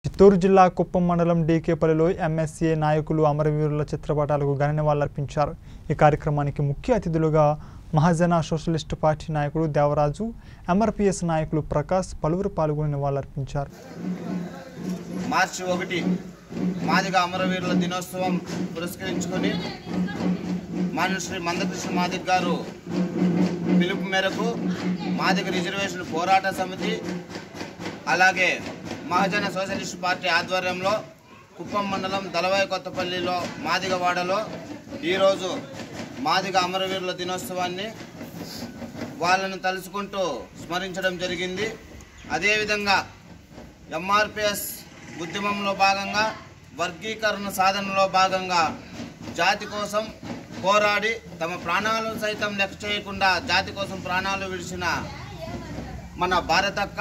చిత్తూరు జిల్లా కుప్పం మండలం డీకేపల్లిలో ఎంఎస్ఏ నాయకులు అమరవీరుల చిత్రపటాలకు ఘన నివాళులర్పించారు ఈ కార్యక్రమానికి ముఖ్య అతిథులుగా మహాజన సోషలిస్ట్ పార్టీ నాయకుడు దేవరాజు ఎంఆర్పిఎస్ నాయకులు ప్రకాష్ పలువురు పాల్గొని నివాళులర్పించారు మార్చి ఒకటి మాదిగ అమరవీరుల దినోత్సవం పురస్కరించుకొని మాన్య శ్రీ మందకృష్ణ మాదిక్ గారు పిలుపు మేరకు మాదిగ రిజర్వేషన్ పోరాట సమితి అలాగే మహాజన సోషలిస్ట్ పార్టీ ఆధ్వర్యంలో కుప్పం మండలం దళవాయి కొత్తపల్లిలో మాదిగవాడలో ఈరోజు మాదిగ అమరవీరుల దినోత్సవాన్ని వాళ్ళను తలుచుకుంటూ స్మరించడం జరిగింది అదేవిధంగా ఎంఆర్పిఎస్ ఉద్యమంలో భాగంగా వర్గీకరణ సాధనలో భాగంగా జాతి కోసం పోరాడి తమ ప్రాణాలు సైతం లెక్క చేయకుండా జాతి కోసం ప్రాణాలు విడిచిన మన భారతక్క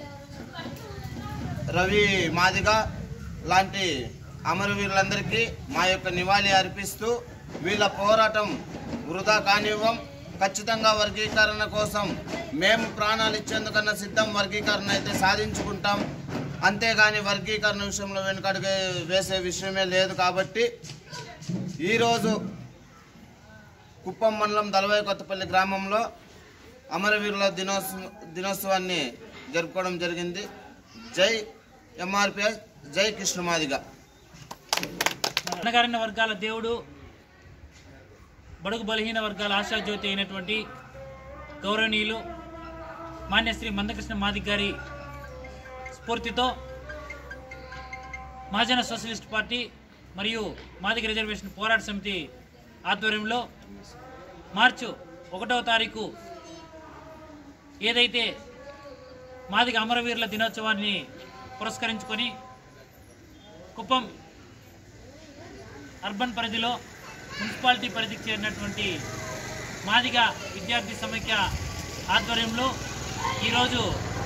రవి మాదిగ లాంటి అమరవీరులందరికీ మా యొక్క నివాళి అర్పిస్తూ వీళ్ళ పోరాటం వృధా కానివ్వం ఖచ్చితంగా వర్గీకరణ కోసం మేము ప్రాణాలు ఇచ్చేందుకన్నా సిద్ధం వర్గీకరణ అయితే సాధించుకుంటాం అంతేగాని వర్గీకరణ విషయంలో వెనుకడుగు వేసే విషయమే లేదు కాబట్టి ఈరోజు కుప్పం మండలం దళవాయి కొత్తపల్లి గ్రామంలో అమరవీరుల దినోత్సవ దినోత్సవాన్ని జరుపుకోవడం జరిగింది జై ఎంఆర్పిఎస్ జై కృష్ణమాదిగ అణగారిన వర్గాల దేవుడు బడుగు బలహీన వర్గాల ఆశాజ్యోతి అయినటువంటి గౌరవనీయులు మాన్య శ్రీ మందకృష్ణ మాదిక్ గారి స్ఫూర్తితో మహాజన సోషలిస్ట్ పార్టీ మరియు మాదిగ రిజర్వేషన్ పోరాట సమితి ఆధ్వర్యంలో మార్చు ఒకటవ తారీఖు ఏదైతే మాదిగ అమరవీరుల దినోత్సవాన్ని పురస్కరించుకొని కుప్పం అర్బన్ పరిధిలో మున్సిపాలిటీ పరిధికి చేరినటువంటి మాదిగ విద్యార్థి సమైక్య ఆధ్వర్యంలో ఈరోజు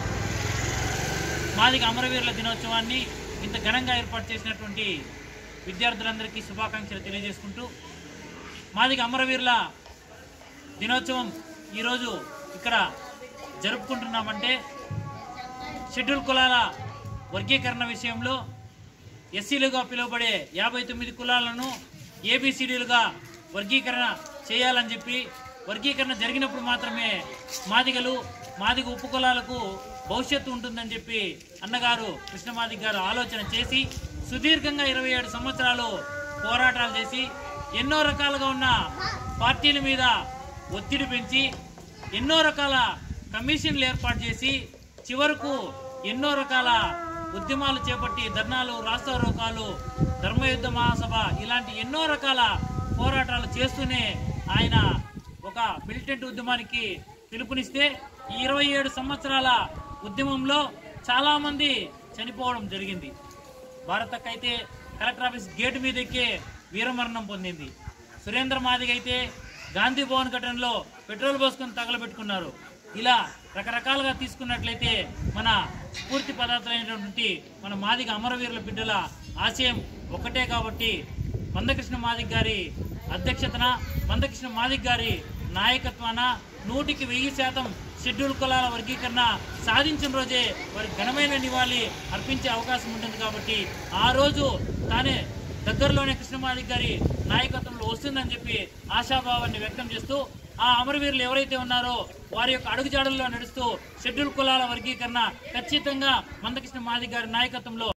మాదిగ అమరవీరుల దినోత్సవాన్ని ఇంత ఘనంగా ఏర్పాటు చేసినటువంటి విద్యార్థులందరికీ శుభాకాంక్షలు తెలియజేసుకుంటూ మాదిగ అమరవీరుల దినోత్సవం ఈరోజు ఇక్కడ జరుపుకుంటున్నామంటే షెడ్యూల్ కులాల వర్గీకరణ విషయంలో ఎస్సీలుగా పిలువబడే యాభై తొమ్మిది కులాలను ఏబిసిడీలుగా వర్గీకరణ చేయాలని చెప్పి వర్గీకరణ జరిగినప్పుడు మాత్రమే మాదిగలు మాదిగ ఉప కులాలకు భవిష్యత్తు ఉంటుందని చెప్పి అన్నగారు కృష్ణమాదిగ గారు ఆలోచన చేసి సుదీర్ఘంగా ఇరవై ఏడు సంవత్సరాలు పోరాటాలు చేసి ఎన్నో రకాలుగా ఉన్న పార్టీల మీద ఒత్తిడి పెంచి ఎన్నో రకాల కమిషన్లు ఏర్పాటు చేసి చివరకు ఎన్నో రకాల ఉద్యమాలు చేపట్టి ధర్నాలు రాస్తారోకాలు ధర్మయుద్ధ మహాసభ ఇలాంటి ఎన్నో రకాల పోరాటాలు చేస్తూనే ఆయన ఒక మిలిటెంట్ ఉద్యమానికి పిలుపునిస్తే ఈ ఇరవై ఏడు సంవత్సరాల ఉద్యమంలో చాలామంది చనిపోవడం జరిగింది భారతకైతే కలెక్టర్ ఆఫీస్ గేటు మీద ఎక్కే వీరమరణం పొందింది సురేంద్ర మాదిగ అయితే గాంధీ భవన్ ఘటనలో పెట్రోల్ పోసుకొని తగలబెట్టుకున్నారు ఇలా రకరకాలుగా తీసుకున్నట్లయితే మన స్ఫూర్తి పదార్థాలైనటువంటి మన మాదిగ అమరవీరుల బిడ్డల ఆశయం ఒకటే కాబట్టి మందకృష్ణ మాదిక్ గారి అధ్యక్షతన మందకృష్ణ మాదిక్ గారి నాయకత్వాన నూటికి వెయ్యి శాతం షెడ్యూల్ కులాల వర్గీకరణ సాధించిన రోజే వారి ఘనమైన నివాళి అర్పించే అవకాశం ఉంటుంది కాబట్టి ఆ రోజు తానే దగ్గరలోనే కృష్ణమాదిక్ గారి నాయకత్వంలో వస్తుందని చెప్పి ఆశాభావాన్ని వ్యక్తం చేస్తూ ఆ అమరవీరులు ఎవరైతే ఉన్నారో వారి యొక్క అడుగుజాడల్లో నడుస్తూ షెడ్యూల్ కులాల వర్గీకరణ ఖచ్చితంగా మందకృష్ణ మాదిక్ గారి నాయకత్వంలో